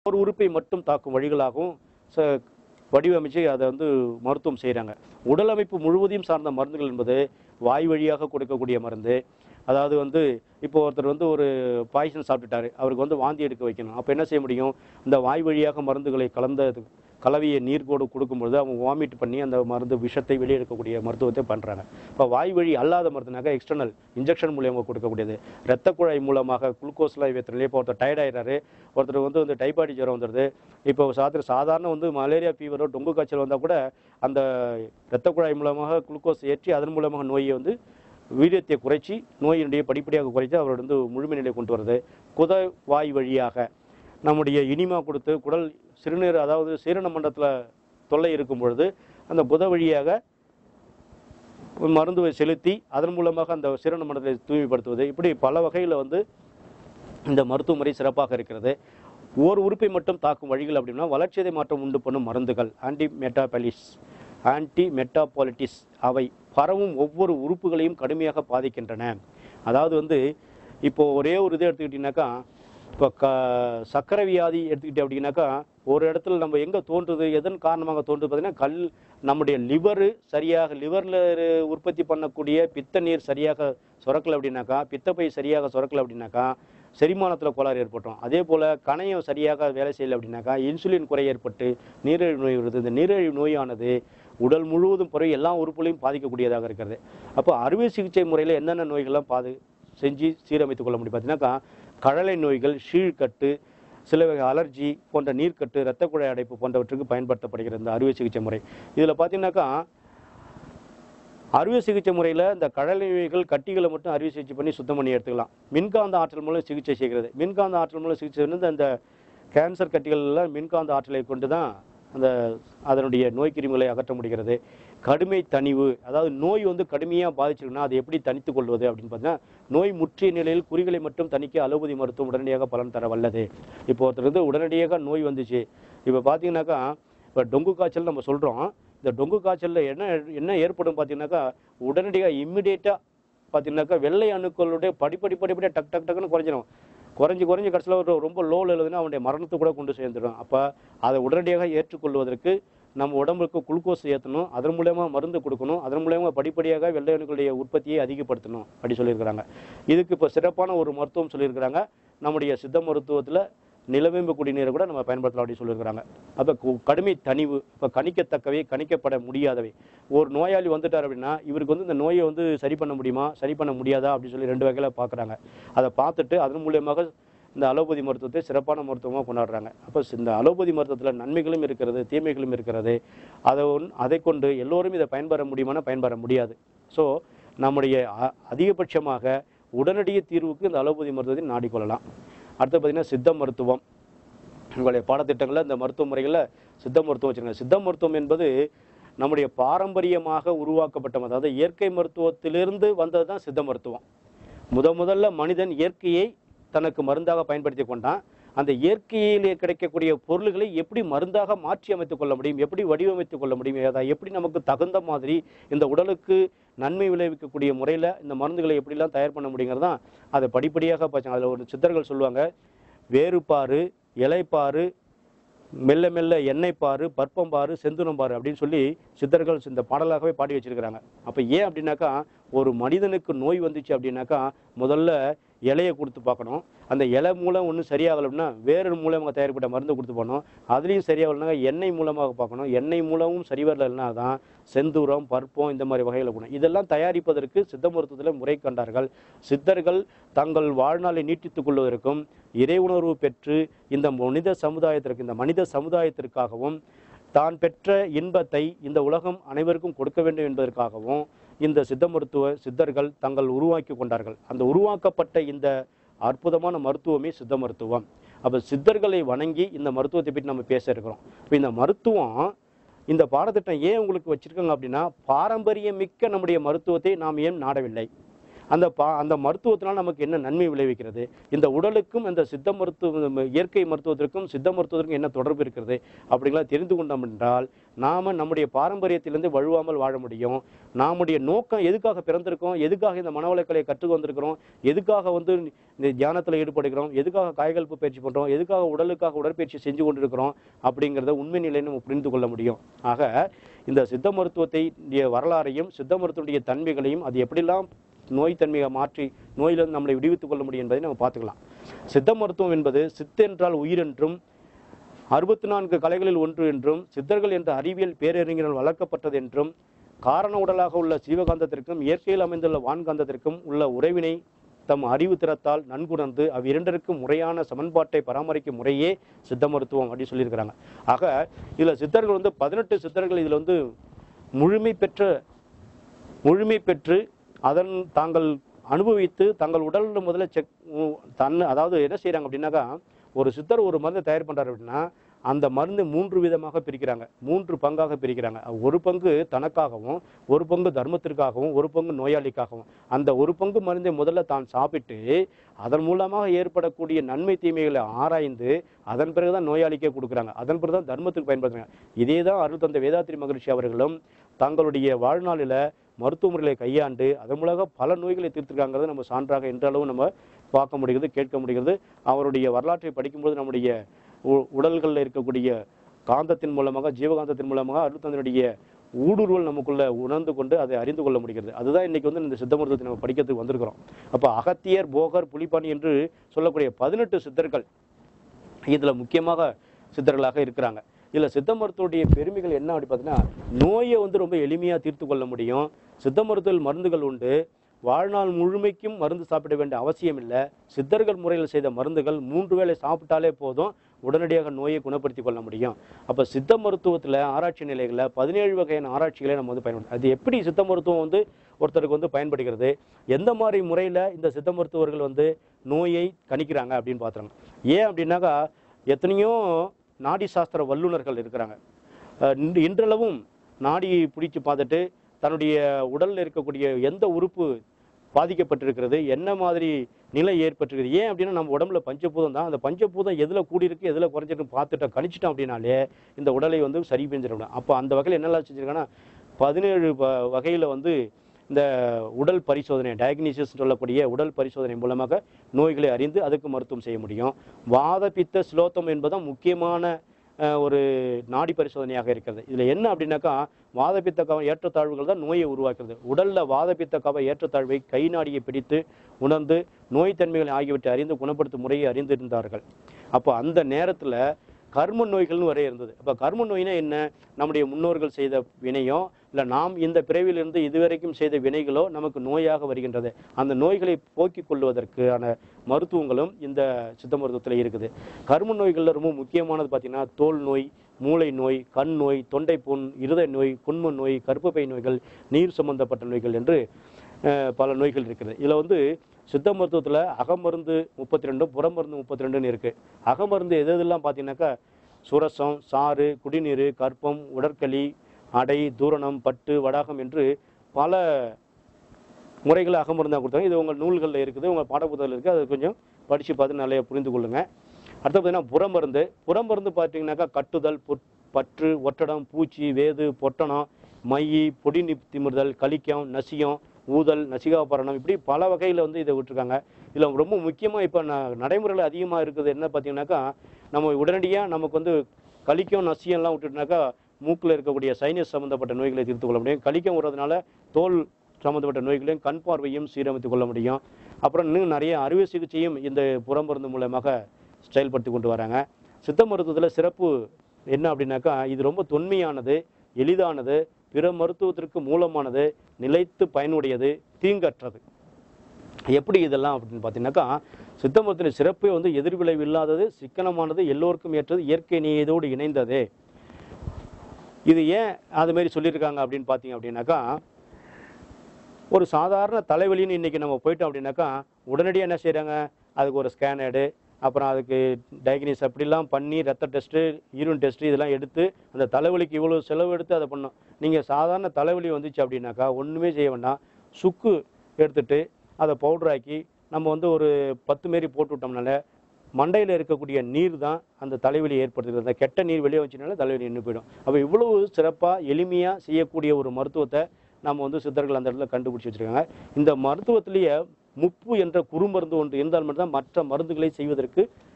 ஒரு உறுப்பை மட்டும் தாக்கும் வழிகளாகவும் ச வடிவமைச்சு அதை வந்து மருத்துவம் செய்கிறாங்க உடல் அமைப்பு முழுவதையும் சார்ந்த மருந்துகள் என்பது வாய் வழியாக கொடுக்கக்கூடிய மருந்து அதாவது வந்து இப்போ ஒருத்தர் வந்து ஒரு பாய்சன் சாப்பிட்டுட்டாரு அவருக்கு வந்து வாந்தி எடுக்க வைக்கணும் அப்போ என்ன செய்ய முடியும் இந்த வாய் வழியாக மருந்துகளை கலந்த கலவையை நீர்கோடு கொடுக்கும்பொழுது அவங்க வாமிட் பண்ணி அந்த மருந்து விஷத்தை வெளியே எடுக்கக்கூடிய மருத்துவத்தை பண்ணுறாங்க இப்போ வாய் வழி அல்லாத மருந்துனாக்க எக்ஸ்டர்னல் இன்ஜெக்ஷன் மூலியமாக கொடுக்கக்கூடியது இரத்த குழாய் மூலமாக குளுக்கோஸ்லாம் ஏற்றுறதுல இப்போ ஒருத்தர் டயர்ட் ஆயிடுறாரு ஒருத்தர் வந்து வந்து டைபாய்டு ஜுரம் வந்துடுது இப்போ சாத்திர சாதாரண வந்து மலேரியா ஃபீவரோ டொங்கு காய்ச்சல் வந்தால் கூட அந்த இரத்த குழாய் மூலமாக குளுக்கோஸ் ஏற்றி அதன் மூலமாக நோயை வந்து வீரியத்தை குறைச்சி நோயினுடைய படிப்படியாக குறைத்து அவரோட வந்து முழுமை நிலை கொண்டு வருது குத வாய் வழியாக நம்முடைய இனிமா கொடுத்து குடல் சிறுநீர் அதாவது சீரண மண்டலத்தில் தொல்லை இருக்கும் பொழுது அந்த குத வழியாக மருந்துவை செலுத்தி அதன் மூலமாக அந்த சீரண மண்டலத்தை தூய்மைப்படுத்துவது இப்படி பல வகையில் வந்து இந்த மருத்துவ முறை சிறப்பாக இருக்கிறது ஓர் உறுப்பை மட்டும் தாக்கும் வழிகள் அப்படின்னா வளர்ச்சிதை மாற்றம் உண்டு பண்ணும் மருந்துகள் ஆன்டி மெட்டாபலிஸ் ஆன்டி மெட்டாபாலிட்டிஸ் அவை பரவும் ஒவ்வொரு உறுப்புகளையும் கடுமையாக பாதிக்கின்றன அதாவது வந்து இப்போ ஒரே ஒரு இதை எடுத்துக்கிட்டிங்கனாக்கா இப்போ க சக்கரை வியாதி எடுத்துக்கிட்டே அப்படின்னாக்கா ஒரு இடத்துல நம்ம எங்கே தோன்றுது எதன் காரணமாக தோன்றுது பார்த்தீங்கன்னா கல் நம்முடைய லிவரு சரியாக லிவரில் உற்பத்தி பண்ணக்கூடிய பித்த நீர் சரியாக சுரக்கலை அப்படின்னாக்கா பித்தப்பை சரியாக சுரக்கலை அப்படின்னாக்கா செரிமானத்தில் கோளாறு ஏற்பட்டோம் அதே போல் கணையம் சரியாக வேலை செய்யலை அப்படின்னாக்கா இன்சுலின் குறை ஏற்பட்டு நீரிழிவு நோய் வருது இந்த நீரிழிவு நோயானது உடல் முழுவதும் பிறகு எல்லா உறுப்புகளையும் பாதிக்கக்கூடியதாக இருக்கிறது அப்போ அறுவை சிகிச்சை முறையில் என்னென்ன நோய்கள்லாம் பாது செஞ்சு சீரமைத்துக் கொள்ள முடியும் பார்த்தீங்கன்னாக்கா கழலை நோய்கள் ஷீழ்கட்டு சில வகை அலர்ஜி போன்ற நீர்க்கட்டு இரத்த குழாய் அடைப்பு போன்றவற்றுக்கு பயன்படுத்தப்படுகிறது இந்த அறுவை சிகிச்சை முறை இதில் பார்த்தீங்கன்னாக்கா அறுவை சிகிச்சை முறையில் இந்த கழலை நோய்கள் கட்டிகளை மட்டும் அறுவை சிகிச்சை பண்ணி சுத்தம் பண்ணி எடுத்துக்கலாம் மின்காந்த ஆற்றல் மூலம் சிகிச்சை செய்கிறது மின்காந்த ஆற்றல் மூலம் சிகிச்சை வந்து அந்த கேன்சர் கட்டிகள் எல்லாம் மின்காந்த ஆற்றலை கொண்டு தான் அந்த அதனுடைய நோய் கிருமிகளை அகற்ற முடிகிறது கடுமை தணிவு அதாவது நோய் வந்து கடுமையாக பாதிச்சிருக்குன்னா அதை எப்படி தணித்துக் கொள்வது அப்படின்னு பார்த்தீங்கன்னா நோய் முற்றிய நிலையில் குறிகளை மட்டும் தணிக்க அலோபதி மருத்துவம் உடனடியாக பலன் தர வல்லது இப்போ ஒருத்தர் வந்து உடனடியாக நோய் வந்துச்சு இப்போ பார்த்தீங்கன்னாக்கா இப்போ டொங்கு காய்ச்சல் நம்ம சொல்கிறோம் இந்த டொங்கு காய்ச்சலில் என்ன என்ன ஏற்படும் பார்த்தீங்கன்னாக்கா உடனடியாக இம்மிடியேட்டாக பார்த்தீங்கன்னாக்கா வெள்ளை அணுக்களுடைய படிப்படி படிப்படியாக டக் டக் டக்குன்னு குறைஞ்சிரும் குறைஞ்சி குறைஞ்சி கடைசியில் ஒரு ரொம்ப லோவில் எழுதுனா அவனுடைய மரணத்துக்கு கூட கொண்டு சேர்ந்துடும் அப்போ அதை உடனடியாக ஏற்றுக்கொள்வதற்கு நம்ம உடம்புக்கு குளுக்கோஸ் ஏற்றணும் அதன் மூலயமா மருந்து கொடுக்கணும் அதன் மூலயமா படிப்படியாக வெள்ளை அணுக்களுடைய உற்பத்தியை அதிகப்படுத்தணும் அப்படி சொல்லியிருக்கிறாங்க இதுக்கு இப்போ சிறப்பான ஒரு மருத்துவம் சொல்லியிருக்கிறாங்க நம்முடைய சித்த மருத்துவத்தில் நிலவேம்பு குடிநீரை கூட நம்ம பயன்படுத்தலாம் அப்படின்னு சொல்லியிருக்கிறாங்க அப்போ கு- கடுமை தணிவு இப்போ கணிக்கத்தக்கவை கணிக்கப்பட முடியாதவை ஒரு நோயாளி வந்துட்டார் அப்படின்னா இவருக்கு வந்து இந்த நோயை வந்து சரி பண்ண முடியுமா சரி பண்ண முடியாதா அப்படின்னு சொல்லி ரெண்டு வகையில் பார்க்குறாங்க அதை பார்த்துட்டு அதன் மூலியமாக இந்த அலோபதி மருத்துவத்தை சிறப்பான மருத்துவமாக கொண்டாடுறாங்க அப்போ இந்த அலோபதி மருத்துவத்தில் நன்மைகளும் இருக்கிறது தீமைகளும் இருக்கிறது அதை ஒன் அதை கொண்டு எல்லோரும் இதை பயன்பெற முடியுமானா பயன்பெற முடியாது ஸோ நம்முடைய அ- அதிகபட்சமாக உடனடிய தீர்வுக்கு இந்த அலோபதி மருத்துவத்தை நாடிக்கொள்ளலாம் அடுத்து பார்த்திங்கன்னா சித்த மருத்துவம் உங்களுடைய பாடத்திட்டங்களில் இந்த மருத்துவ முறைகளில் சித்த மருத்துவம் வச்சுருக்காங்க சித்த மருத்துவம் என்பது நம்முடைய பாரம்பரியமாக உருவாக்கப்பட்ட அதாவது இயற்கை மருத்துவத்திலிருந்து வந்தது தான் சித்த மருத்துவம் முத முதல்ல மனிதன் இயற்கையை தனக்கு மருந்தாக பயன்படுத்தி கொண்டான் அந்த இயற்கையிலே கிடைக்கக்கூடிய பொருள்களை எப்படி மருந்தாக மாற்றி அமைத்துக் கொள்ள முடியும் எப்படி வடிவமைத்துக் கொள்ள முடியும் அதை எப்படி நமக்கு தகுந்த மாதிரி இந்த உடலுக்கு நன்மை விளைவிக்கக்கூடிய முறையில் இந்த மருந்துகளை எப்படிலாம் தயார் பண்ண முடியுங்கிறதான் அதை படிப்படியாக பார்த்தாங்க அதில் ஒரு சித்தர்கள் சொல்லுவாங்க வேறுபாறு இலைப்பாறு மெல்ல மெல்ல எண்ணெய் பாரு பற்பம் பாரு செந்துரம் பாரு அப்படின்னு சொல்லி சித்தர்கள் இந்த பாடலாகவே பாடி வச்சிருக்கிறாங்க அப்போ ஏன் அப்படின்னாக்கா ஒரு மனிதனுக்கு நோய் வந்துச்சு அப்படின்னாக்கா முதல்ல இலையை கொடுத்து பார்க்கணும் அந்த இலை மூலம் ஒன்றும் சரியாகலைன்னா வேறு மூலமாக தயாரிக்கப்பட்ட மருந்து கொடுத்து போகணும் அதுலேயும் சரியாகலைன்னா எண்ணெய் மூலமாக பார்க்கணும் எண்ணெய் மூலமும் சரி வரலைன்னா தான் செந்தூரம் பற்பம் இந்த மாதிரி வகையில் குணம் இதெல்லாம் தயாரிப்பதற்கு சித்த மருத்துவத்தில் முறை கண்டார்கள் சித்தர்கள் தங்கள் வாழ்நாளை நீட்டித்துக் கொள்வதற்கும் இறை உணர்வு பெற்று இந்த மனித சமுதாயத்திற்கு இந்த மனித சமுதாயத்திற்காகவும் தான் பெற்ற இன்பத்தை இந்த உலகம் அனைவருக்கும் கொடுக்க வேண்டும் என்பதற்காகவும் இந்த சித்த மருத்துவ சித்தர்கள் தங்கள் உருவாக்கி கொண்டார்கள் அந்த உருவாக்கப்பட்ட இந்த அற்புதமான மருத்துவமே சித்த மருத்துவம் அப்போ சித்தர்களை வணங்கி இந்த மருத்துவத்தை பற்றி நம்ம பேச இருக்கிறோம் இப்போ இந்த மருத்துவம் இந்த பாடத்திட்டம் ஏன் உங்களுக்கு வச்சிருக்காங்க அப்படின்னா பாரம்பரியமிக்க நம்முடைய மருத்துவத்தை நாம் ஏன் நாடவில்லை அந்த பா அந்த மருத்துவத்தினால் நமக்கு என்ன நன்மை விளைவிக்கிறது இந்த உடலுக்கும் இந்த சித்த மருத்துவ இயற்கை மருத்துவத்திற்கும் சித்த மருத்துவத்திற்கும் என்ன தொடர்பு இருக்கிறது அப்படிங்களா தெரிந்து கொண்டோம் என்றால் நாம் நம்முடைய பாரம்பரியத்திலிருந்து வழுவாமல் வாழ முடியும் நம்முடைய நோக்கம் எதுக்காக பிறந்திருக்கோம் எதுக்காக இந்த மனவளக்கலையை கற்றுக்கு வந்திருக்கிறோம் எதுக்காக வந்து இந்த தியானத்தில் ஈடுபடுகிறோம் எதுக்காக காய்கல்பு பயிற்சி பண்ணுறோம் எதுக்காக உடலுக்காக உடற்பயிற்சி செஞ்சு கொண்டிருக்கிறோம் அப்படிங்கிறத உண்மை நிலையை நம்ம புரிந்து கொள்ள முடியும் ஆக இந்த சித்த மருத்துவத்தை உடைய வரலாறையும் சித்த மருத்துவனுடைய தன்மைகளையும் அது எப்படிலாம் நோய் தன்மையை மாற்றி நோயிலிருந்து நம்மளை விடுவித்துக் கொள்ள முடியும் என்பதை நம்ம பார்த்துக்கலாம் சித்த மருத்துவம் என்பது சித்து என்றால் உயிர் என்றும் அறுபத்தி நான்கு கலைகளில் ஒன்று என்றும் சித்தர்கள் என்ற அறிவியல் பேரறிஞர்கள் வளர்க்கப்பட்டது என்றும் காரண உடலாக உள்ள சீவகாந்தத்திற்கும் இயற்கையில் அமைந்துள்ள வான்காந்தத்திற்கும் உள்ள உறவினை தம் அறிவு திறத்தால் நன்குணர்ந்து அவ்விரண்டிற்கும் முறையான சமன்பாட்டை பராமரிக்கும் முறையே சித்த மருத்துவம் அப்படின்னு சொல்லியிருக்கிறாங்க ஆக இதில் சித்தர்கள் வந்து பதினெட்டு சித்தர்கள் இதில் வந்து முழுமை பெற்ற முழுமை பெற்று அதன் தாங்கள் அனுபவித்து தங்கள் உடல்ல முதல்ல செக் தன் அதாவது என்ன செய்றாங்க அப்படின்னாக்கா ஒரு சித்தர் ஒரு மருந்தை தயார் பண்றாரு அப்படின்னா அந்த மருந்து மூன்று விதமாக பிரிக்கிறாங்க மூன்று பங்காக பிரிக்கிறாங்க ஒரு பங்கு தனக்காகவும் ஒரு பங்கு தர்மத்திற்காகவும் ஒரு பங்கு நோயாளிக்காகவும் அந்த ஒரு பங்கு மருந்தை முதல்ல தான் சாப்பிட்டு அதன் மூலமாக ஏற்படக்கூடிய நன்மை தீமைகளை ஆராய்ந்து அதன் பிறகுதான் நோயாளிக்கே கொடுக்குறாங்க அதன் பிறகு தான் தர்மத்துக்கு பயன்படுத்துறாங்க இதே தான் அருள் தந்த வேதாத்திரி மகிழ்ச்சி அவர்களும் தங்களுடைய வாழ்நாளில் மருத்துவ முறைகளை கையாண்டு அதன் மூலமாக பல நோய்களை தீர்த்திருக்காங்கிறத நம்ம சான்றாக என்றளவு நம்ம பார்க்க முடிகிறது கேட்க முடிகிறது அவருடைய வரலாற்றை படிக்கும்போது நம்முடைய உ- உடல்களில் இருக்கக்கூடிய காந்தத்தின் மூலமாக ஜீவகாந்தத்தின் மூலமாக அருள்தந்தனுடைய ஊடுருவல் நமக்குள்ள உணர்ந்து கொண்டு அதை அறிந்து கொள்ள முடிகிறது அதுதான் இன்னைக்கு வந்து இந்த சித்த மருத்துவத்தை நம்ம படிக்கிறதுக்கு வந்திருக்கிறோம் அப்போ அகத்தியர் போகர் புலிப்பாணி என்று சொல்லக்கூடிய பதினெட்டு சித்தர்கள் இதுல முக்கியமாக சித்தர்களாக இருக்கிறாங்க இதுல சித்த மருத்துவடைய பெருமைகள் என்ன அப்படி பார்த்தீங்கன்னா நோயை வந்து ரொம்ப எளிமையா தீர்த்து கொள்ள முடியும் சித்த மருத்துவத்தில் மருந்துகள் உண்டு வாழ்நாள் முழுமைக்கும் மருந்து சாப்பிட வேண்டிய அவசியம் இல்லை சித்தர்கள் முறையில் செய்த மருந்துகள் மூன்று வேளை சாப்பிட்டாலே போதும் உடனடியாக நோயை குணப்படுத்தி கொள்ள முடியும் அப்போ சித்த மருத்துவத்தில் ஆராய்ச்சி நிலைகளில் பதினேழு வகையான ஆராய்ச்சிகளை நம்ம வந்து பயன்படுத்தோம் அது எப்படி சித்த மருத்துவம் வந்து ஒருத்தருக்கு வந்து பயன்படுகிறது எந்த மாதிரி முறையில் இந்த சித்த மருத்துவர்கள் வந்து நோயை கணிக்கிறாங்க அப்படின்னு பார்த்துறாங்க ஏன் அப்படின்னாக்கா எத்தனையோ நாடி சாஸ்திர வல்லுநர்கள் இருக்கிறாங்க அஹ் இன்று- இன்றளவும் நாடியை பிடிச்சு பார்த்துட்டு தன்னுடைய உடலில் இருக்கக்கூடிய எந்த உறுப்பு பாதிக்கப்பட்டிருக்கிறது என்ன மாதிரி நிலை ஏற்பட்டிருக்குது ஏன் அப்படின்னா நம்ம உடம்புல பஞ்சபூதம் தான் அந்த பஞ்சபூதம் எதில் கூடியிருக்கு எதில் குறைஞ்சிருக்கு பார்த்துட்டோம் கணிச்சிட்டோம் அப்படின்னாலே இந்த உடலை வந்து சரி செஞ்சிடணும் அப்போ அந்த வகையில் என்னெல்லாம் செஞ்சிருக்காங்கன்னா பதினேழு வகையில் வந்து இந்த உடல் பரிசோதனை டயக்னிசிஸ் சொல்லக்கூடிய உடல் பரிசோதனை மூலமாக நோய்களை அறிந்து அதுக்கு மருத்துவம் செய்ய முடியும் வாத பித்த ஸ்லோத்தம் என்பதும் முக்கியமான அஹ், ஒரு நாடி பரிசோதனையாக இருக்கிறது இதில் என்ன அப்படின்னாக்கா வாதப்பித்த கவ ஏற்றத்தாழ்வுகள் தான் நோயை உருவாக்குறது உடலில் வாதப்பித்த கவ ஏற்றத்தாழ்வை கை நாடியை பிடித்து உணர்ந்து நோய் தன்மைகளை ஆகியவற்றை அறிந்து குணப்படுத்தும் முறையை அறிந்திருந்தார்கள் அப்போ அந்த நேரத்தில் கர்ம நோய்கள்னு வரை இருந்தது அப்போ கர்ம நோய்னா என்ன நம்முடைய முன்னோர்கள் செய்த வினையோ இல்லை நாம் இந்த பிறவியிலிருந்து இதுவரைக்கும் செய்த வினைகளோ நமக்கு நோயாக வருகின்றது அந்த நோய்களை போக்கிக் கொள்வதற்கான மருத்துவங்களும் இந்த சித்த மருத்துவத்தில் இருக்குது கர்ம நோய்களில் ரொம்ப முக்கியமானது பார்த்தீங்கன்னா தோல் நோய் மூளை நோய் கண் நோய் தொண்டை புண் இருதய நோய் குண்ம நோய் கர்ப்பப்பை நோய்கள் நீர் சம்பந்தப்பட்ட நோய்கள் என்று அஹ், பல நோய்கள் இருக்கிறது இதில் வந்து சித்த மருத்துவத்தில் அகமருந்து முப்பத்தி ரெண்டும் புறமருந்து முப்பத்தி ரெண்டுன்னு இருக்குது அகமருந்து எது எதெல்லாம் பார்த்தீங்கன்னாக்கா சுரசம் சாறு குடிநீர் கற்பம் உடற்களி அடை தூரணம் பட்டு வடாகம் என்று பல முறைகளை அகமருந்தாக கொடுத்தாங்க இது உங்கள் நூல்களில் இருக்குது உங்கள் பாடப்புத்தகத்தில் இருக்குது அதை கொஞ்சம் படித்து பார்த்து நல்லா புரிந்து கொள்ளுங்க அடுத்து பார்த்தீங்கன்னா புறமருந்து புறமருந்து பார்த்தீங்கன்னாக்கா கட்டுதல் புற் பற்று ஒட்டடம் பூச்சி வேது பொட்டணம் மையி பொடி நி- திமிர்தல் கலிக்கம் நசியம் ஊதல் நசிகாபரணம் இப்படி பல வகையில் வந்து இதை விட்டுருக்காங்க இதில் ரொம்ப முக்கியமாக இப்போ நடைமுறையில் அதிகமாக இருக்குது என்ன பார்த்தீங்கன்னாக்கா நம்ம உடனடியாக நமக்கு வந்து கலிக்கம் நசியம்லாம் விட்டுட்டுனாக்கா மூக்கில் இருக்கக்கூடிய சைனஸ் சம்மந்தப்பட்ட நோய்களை தீர்த்து கொள்ள முடியும் கலிக்கம் விடுறதுனால தோல் சம்மந்தப்பட்ட நோய்களையும் கண் பார்வையும் சீரமைத்துக் கொள்ள முடியும் அப்புறம் இன்னும் நிறைய அறுவை சிகிச்சையும் இந்த புறமருந்து மூலமாக செயல்படுத்தி கொண்டு வராங்க சித்த மருத்துவத்தில் சிறப்பு என்ன அப்படின்னாக்கா இது ரொம்ப தொன்மையானது எளிதானது பிற மருத்துவத்திற்கு மூலமானது நிலைத்து பயனுடையது தீங்கற்றது எப்படி இதெல்லாம் அப்படின்னு பார்த்தீங்கன்னாக்கா சித்த மருத்துவத்தின் சிறப்பே வந்து எதிர்விளைவு இல்லாதது சிக்கனமானது எல்லோருக்கும் ஏற்றது இயற்கை நீதோடு இணைந்தது இது ஏன் அது மாதிரி சொல்லியிருக்காங்க அப்படின்னு பார்த்தீங்க அப்படின்னாக்கா ஒரு சாதாரண தலைவலின்னு இன்னைக்கு நம்ம போயிட்டோம் அப்படின்னாக்கா உடனடியாக என்ன செய்கிறாங்க அதுக்கு ஒரு ஸ்கேன் எடு அப்புறம் அதுக்கு டயக்னிஸ் அப்படிலாம் பண்ணி ரத்த டெஸ்ட்டு யூரின் டெஸ்ட்டு இதெல்லாம் எடுத்து அந்த தலைவலிக்கு இவ்வளோ செலவு எடுத்து அதை பண்ணோம் நீங்கள் சாதாரண தலைவலி வந்துச்சு அப்படின்னாக்கா ஒன்றுமே செய்ய வேண்டாம் சுக்கு எடுத்துட்டு அதை பவுடராக்கி நம்ம வந்து ஒரு பத்து மாரி போட்டு விட்டோம்னால மண்டையில் இருக்கக்கூடிய நீர் தான் அந்த தலைவலி ஏற்படுத்துகிறது அந்த கெட்ட நீர் வெளியே வச்சனால தலைவலி நின்று போயிடும் அப்போ இவ்வளவு சிறப்பாக எளிமையாக செய்யக்கூடிய ஒரு மருத்துவத்தை நம்ம வந்து சித்தர்கள் அந்த இடத்துல கண்டுபிடிச்சி வச்சுருக்காங்க இந்த மருத்துவத்திலேயே முப்பு என்ற குறுமருந்து ஒன்று இருந்தால் மட்டும்தான் மற்ற மருந்துகளை செய்வதற்கு